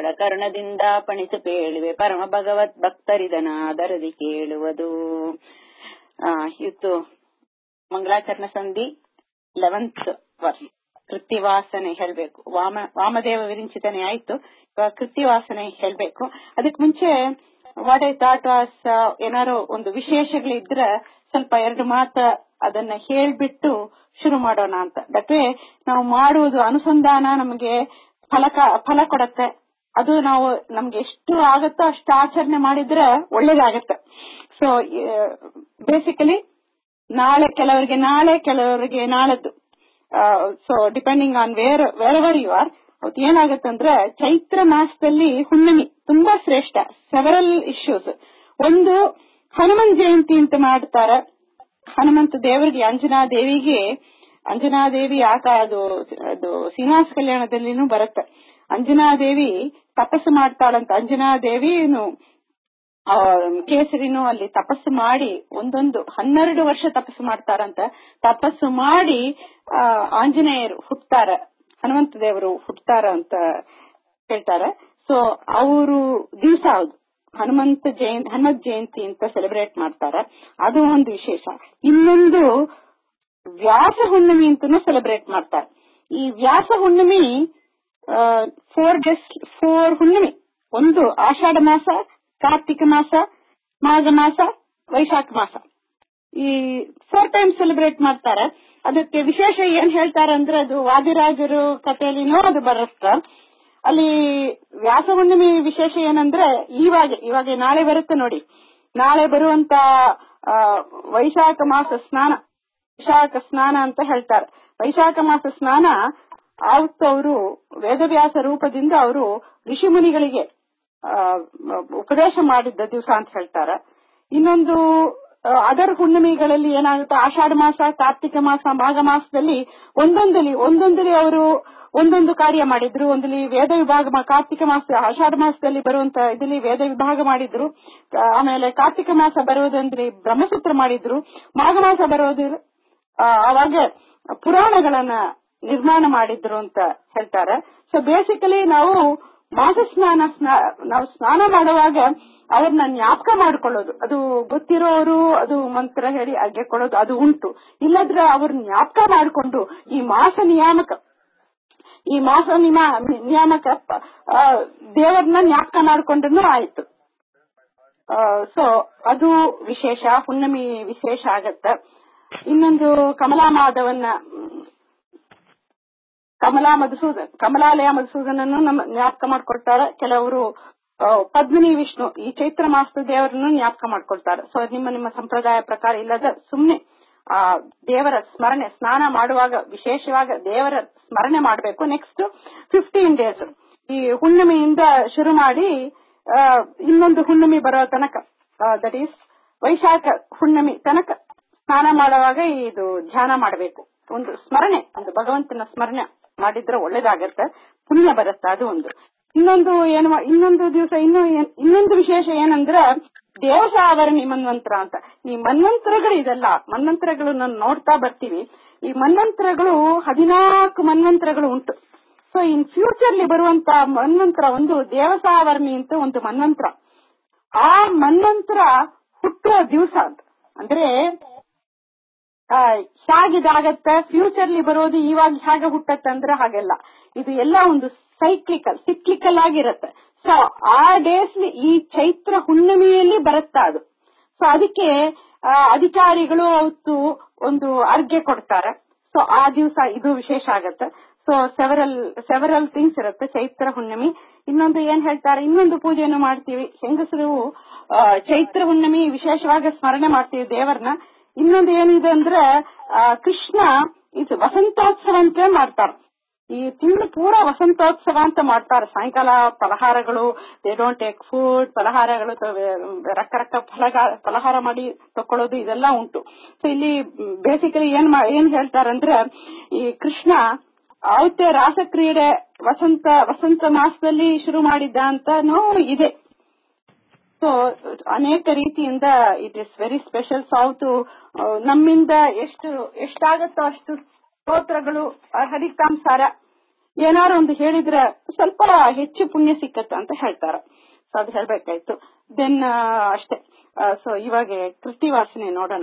ಶ್ರೀಗಳ ಕರ್ಣದಿಂದ ಪಣಿಸು ಪೇಳುವೆ ಪರಮ ಭಗವತ್ ಭಕ್ತರಿದನಾದರದಿ ಕೇಳುವುದು ಆ ಇವತ್ತು ಮಂಗಳಾಚರಣ ಸಂಧಿ ಲೆವೆಂತ್ ವರ್ಷ ಕೃತ್ಯವಾಸನೆ ಹೇಳ್ಬೇಕು ವಾಮ ವಾಮದೇವ ವಿರಿಂಚಿತನೆ ಆಯ್ತು ಇವಾಗ ಕೃತ್ಯವಾಸನೆ ಹೇಳ್ಬೇಕು ಅದಕ್ ಮುಂಚೆ ವಾಟ್ ಐ ಥಾಟ್ ವಾಸ್ ಏನಾರು ಒಂದು ವಿಶೇಷಗಳಿದ್ರ ಸ್ವಲ್ಪ ಎರಡು ಮಾತ ಅದನ್ನ ಹೇಳ್ಬಿಟ್ಟು ಶುರು ಮಾಡೋಣ ಅಂತ ದಟ್ ನಾವು ಮಾಡುವುದು ಅನುಸಂಧಾನ ನಮಗೆ ಫಲ ಫಲ ಕೊಡತ್ತೆ ಅದು ನಾವು ನಮ್ಗೆ ಎಷ್ಟು ಆಗತ್ತೋ ಅಷ್ಟು ಆಚರಣೆ ಮಾಡಿದ್ರೆ ಒಳ್ಳೇದಾಗತ್ತೆ ಸೊ ಬೇಸಿಕಲಿ ನಾಳೆ ಕೆಲವರಿಗೆ ನಾಳೆ ಕೆಲವರಿಗೆ ನಾಳದ್ದು so depending on where wherever you are ಅವತ್ತು ಏನಾಗತ್ತಂದ್ರೆ ಚೈತ್ರ ಮಾಸದಲ್ಲಿ ಹುಣ್ಣಿಮೆ ತುಂಬಾ ಶ್ರೇಷ್ಠ ಸೆವೆರಲ್ ಇಶ್ಯೂಸ್ ಒಂದು ಹನುಮನ್ ಜಯಂತಿ ಅಂತ ಮಾಡ್ತಾರೆ ಹನುಮಂತ ದೇವರಿಗೆ ಅಂಜನಾ ದೇವಿಗೆ ಅಂಜನಾ ದೇವಿ ಆಕ ಅದು ಅದು ಶ್ರೀನಿವಾಸ ಕಲ್ಯಾಣದಲ್ಲಿನೂ ಬರುತ್ತೆ ಅಂಜನಾ ದೇವಿ ತಪಸ್ಸು ಮಾಡ್ತಾಳಂತ ಅಂಜನಾ ದೇವಿನು ಕೇಸರಿನು ಅಲ್ಲಿ ತಪಸ್ಸು ಮಾಡಿ ಒಂದೊಂದು ಹನ್ನೆರಡು ವರ್ಷ ತಪಸ್ಸು ಮಾಡ್ತಾರಂತ ತಪಸ್ಸು ಮಾಡಿ ಆಂಜನೇಯರು ಹುಟ್ತಾರ ಹನುಮಂತ ದೇವರು ಹುಟ್ತಾರ ಅಂತ ಹೇಳ್ತಾರೆ ಸೊ ಅವರು ದಿವಸ ಹೌದು ಹನುಮಂತ ಜಯಂತಿ ಹನುಮತ್ ಜಯಂತಿ ಅಂತ ಸೆಲೆಬ್ರೇಟ್ ಮಾಡ್ತಾರ ಅದು ಒಂದು ವಿಶೇಷ ಇನ್ನೊಂದು ವ್ಯಾಸ ಹುಣ್ಣಿಮೆ ಅಂತಾನು ಸೆಲೆಬ್ರೇಟ್ ಮಾಡ್ತಾರೆ ಈ ವ್ಯಾಸ ಹುಣ್ಣಿಮೆ ಫೋರ್ ಡೇಸ್ ಫೋರ್ ಹುಣ್ಣಿಮೆ ಒಂದು ಆಷಾಢ ಮಾಸ ಕಾರ್ತಿಕ ಮಾಸ ಮಾಘ ಮಾಸ ವೈಶಾಖ ಮಾಸ ಈ ಫೋರ್ ಟೈಮ್ ಸೆಲೆಬ್ರೇಟ್ ಮಾಡ್ತಾರೆ ಅದಕ್ಕೆ ವಿಶೇಷ ಏನ್ ಹೇಳ್ತಾರೆ ಅಂದ್ರೆ ಅದು ವಾದಿರಾಜರು ಕಥೆಯಲ್ಲಿನೂ ಅದು ಬರುತ್ತೆ ಅಲ್ಲಿ ವ್ಯಾಸ ಹುಣ್ಣಿಮೆ ವಿಶೇಷ ಏನಂದ್ರೆ ಇವಾಗ ಇವಾಗ ನಾಳೆ ಬರುತ್ತೆ ನೋಡಿ ನಾಳೆ ಬರುವಂತ ವೈಶಾಖ ಮಾಸ ಸ್ನಾನ ವೈಶಾಖ ಸ್ನಾನ ಅಂತ ಹೇಳ್ತಾರೆ ವೈಶಾಖ ಮಾಸ ಸ್ನಾನ ಆವತ್ತು ಅವರು ವೇದವ್ಯಾಸ ರೂಪದಿಂದ ಅವರು ಋಷಿಮುನಿಗಳಿಗೆ ಉಪದೇಶ ಮಾಡಿದ್ದ ದಿವಸ ಅಂತ ಹೇಳ್ತಾರೆ ಇನ್ನೊಂದು ಅದರ್ ಹುಣ್ಣಿಮೆಗಳಲ್ಲಿ ಏನಾಗುತ್ತೆ ಆಷಾಢ ಮಾಸ ಕಾರ್ತಿಕ ಮಾಸ ಮಾಘ ಮಾಸದಲ್ಲಿ ಒಂದೊಂದಲ್ಲಿ ಒಂದೊಂದಲ್ಲಿ ಅವರು ಒಂದೊಂದು ಕಾರ್ಯ ಮಾಡಿದ್ರು ಒಂದಲ್ಲಿ ವೇದ ವಿಭಾಗ ಕಾರ್ತಿಕ ಮಾಸ ಆಷಾಢ ಮಾಸದಲ್ಲಿ ಬರುವಂತ ಇದರಲ್ಲಿ ವೇದ ವಿಭಾಗ ಮಾಡಿದ್ರು ಆಮೇಲೆ ಕಾರ್ತಿಕ ಮಾಸ ಬರುವುದಂದ್ರೆ ಬ್ರಹ್ಮಸೂತ್ರ ಮಾಡಿದ್ರು ಮಾಘ ಮಾಸ ಬರೋದು ಅವಾಗ ಪುರಾಣಗಳನ್ನ ನಿರ್ಮಾಣ ಮಾಡಿದ್ರು ಅಂತ ಹೇಳ್ತಾರೆ ಸೊ ಬೇಸಿಕಲಿ ನಾವು ಮಾಸ ಸ್ನಾನ ನಾವು ಸ್ನಾನ ಮಾಡುವಾಗ ಅವ್ರನ್ನ ಜ್ಞಾಪಕ ಮಾಡ್ಕೊಳ್ಳೋದು ಅದು ಗೊತ್ತಿರೋರು ಅದು ಮಂತ್ರ ಹೇಳಿ ಅರ್ಗೆ ಕೊಡೋದು ಅದು ಉಂಟು ಇಲ್ಲದ್ರೆ ಅವ್ರ ಜ್ಞಾಪಕ ಮಾಡಿಕೊಂಡು ಈ ಮಾಸ ನಿಯಾಮಕ ಈ ಮಾಸ ನಿಯಾಮಕ ದೇವರನ್ನ ಜ್ಞಾಪಕ ಮಾಡ್ಕೊಂಡ್ರು ಆಯ್ತು ಸೊ ಅದು ವಿಶೇಷ ಹುಣ್ಣಿಮೆ ವಿಶೇಷ ಆಗತ್ತ ಇನ್ನೊಂದು ಕಮಲಾ ಮಾಧವನ್ನ ಕಮಲಾ ಮಧುಸೂದನ್ ಕಮಲಾಲಯ ಮಧುಸೂದನನ್ನು ನಮ್ಮ ಜ್ಞಾಪಕ ಮಾಡ್ಕೊಳ್ತಾರೆ ಕೆಲವರು ಪದ್ಮಿನಿ ವಿಷ್ಣು ಈ ಚೈತ್ರ ಮಾಸದ ದೇವರನ್ನು ಜ್ಞಾಪಕ ಮಾಡ್ಕೊಳ್ತಾರೆ ಸೊ ನಿಮ್ಮ ನಿಮ್ಮ ಸಂಪ್ರದಾಯ ಪ್ರಕಾರ ಇಲ್ಲದ ಸುಮ್ನೆ ಆ ದೇವರ ಸ್ಮರಣೆ ಸ್ನಾನ ಮಾಡುವಾಗ ವಿಶೇಷವಾಗ ದೇವರ ಸ್ಮರಣೆ ಮಾಡಬೇಕು ನೆಕ್ಸ್ಟ್ ಫಿಫ್ಟೀನ್ ಡೇಸ್ ಈ ಹುಣ್ಣಿಮೆಯಿಂದ ಶುರು ಮಾಡಿ ಇನ್ನೊಂದು ಹುಣ್ಣಿಮೆ ಬರೋ ತನಕ ದಟ್ ಈಸ್ ವೈಶಾಖ ಹುಣ್ಣಿಮೆ ತನಕ ಸ್ನಾನ ಮಾಡುವಾಗ ಇದು ಧ್ಯಾನ ಮಾಡಬೇಕು ಒಂದು ಸ್ಮರಣೆ ಒಂದು ಭಗವಂತನ ಸ್ಮರಣೆ ಮಾಡಿದ್ರೆ ಒಳ್ಳೇದಾಗತ್ತೆ ಪುಣ್ಯ ಬರುತ್ತೆ ಅದು ಒಂದು ಇನ್ನೊಂದು ಏನು ಇನ್ನೊಂದು ದಿವಸ ಇನ್ನು ಇನ್ನೊಂದು ವಿಶೇಷ ಏನಂದ್ರೆ ದೇವಸಾವರಣಿ ಮನ್ವಂತರ ಅಂತ ಈ ಮನ್ವಂತರಗಳು ಇದೆಲ್ಲ ಮನ್ವಂತರಗಳು ನಾನು ನೋಡ್ತಾ ಬರ್ತೀವಿ ಈ ಮನ್ವಂತರಗಳು ಹದಿನಾಲ್ಕು ಮನ್ವಂತರಗಳು ಉಂಟು ಸೊ ಇನ್ ಫ್ಯೂಚರ್ಲಿ ಬರುವಂತ ಮನ್ವಂತರ ಒಂದು ದೇವಸಾವರ್ಣಿ ಅಂತ ಒಂದು ಮನ್ವಂತರ ಆ ಮನ್ವಂತರ ಹುಟ್ಟುವ ದಿವಸ ಅಂತ ಅಂದ್ರೆ ಹೇಗಿದಾಗತ್ತೆ ಫ್ಯೂಚರ್ಲಿ ಬರೋದು ಇವಾಗ ಹೇಗೆ ಹುಟ್ಟತ್ತೆ ಅಂದ್ರೆ ಹಾಗೆಲ್ಲ ಇದು ಎಲ್ಲ ಒಂದು ಸೈಕ್ಲಿಕಲ್ ಸಿಕ್ಲಿಕಲ್ ಆಗಿರತ್ತೆ ಸೊ ಆ ಡೇಸ್ ಈ ಚೈತ್ರ ಹುಣ್ಣಿಮೆಯಲ್ಲಿ ಬರುತ್ತಾ ಅದು ಸೊ ಅದಕ್ಕೆ ಅಧಿಕಾರಿಗಳು ಅವತ್ತು ಒಂದು ಅರ್ಘ್ಯ ಕೊಡ್ತಾರೆ ಸೊ ಆ ದಿವಸ ಇದು ವಿಶೇಷ ಆಗತ್ತೆ ಸೊ ಸೆವರಲ್ ಸೆವರಲ್ ಥಿಂಗ್ಸ್ ಇರುತ್ತೆ ಚೈತ್ರ ಹುಣ್ಣಿಮೆ ಇನ್ನೊಂದು ಏನ್ ಹೇಳ್ತಾರೆ ಇನ್ನೊಂದು ಪೂಜೆಯನ್ನು ಮಾಡ್ತೀವಿ ಹೆಂಗಸರು ಚೈತ್ರ ಹುಣ್ಣಿಮೆ ವಿಶೇಷವಾಗಿ ಸ್ಮರಣೆ ಮಾಡ್ತೀವಿ ದೇವರನ್ನ ಇನ್ನೊಂದು ಏನಿದೆ ಅಂದ್ರೆ ಕೃಷ್ಣ ಇದು ವಸಂತೋತ್ಸವ ಅಂತ ಮಾಡ್ತಾರೆ ಈ ತಿಂಗಳು ಪೂರ ವಸಂತೋತ್ಸವ ಅಂತ ಮಾಡ್ತಾರೆ ಸಾಯಂಕಾಲ ಫಲಹಾರಗಳು ದೇ ಡೋಂಟ್ ಟೇಕ್ ಫುಡ್ ಫಲಹಾರಗಳು ರಕ್ಕ ರಕ್ಕ ಫಲಹಾರ ಮಾಡಿ ತಕೊಳ್ಳೋದು ಇದೆಲ್ಲ ಉಂಟು ಸೊ ಇಲ್ಲಿ ಬೇಸಿಕಲಿ ಏನ್ ಏನ್ ಹೇಳ್ತಾರಂದ್ರೆ ಈ ಕೃಷ್ಣ ಅವತ್ತೇ ರಾಸಕ್ರೀಡೆ ವಸಂತ ವಸಂತ ಮಾಸದಲ್ಲಿ ಶುರು ಮಾಡಿದ್ದ ಅಂತಾನೂ ಇದೆ ಸೊ ಅನೇಕ ರೀತಿಯಿಂದ it is very special south ನಮ್ಮಿಂದ ಎಷ್ಟು ಎಷ್ಟಾಗತ್ತೋ ಅಷ್ಟು ಸ್ತೋತ್ರಗಳು ಹರಿಕಾಂಸಾರ ಏನಾರು ಒಂದು ಹೇಳಿದ್ರೆ ಸ್ವಲ್ಪ ಹೆಚ್ಚು ಪುಣ್ಯ ಸಿಕ್ಕತ್ತ ಅಂತ ಹೇಳ್ತಾರ ಸೊ ಅದು ಹೇಳ್ಬೇಕಾಯ್ತು ದೆನ್ ಅಷ್ಟೇ ಸೊ ಇವಾಗ ಕೃತಿ ವಾಸನೆ ನೋಡೋಣ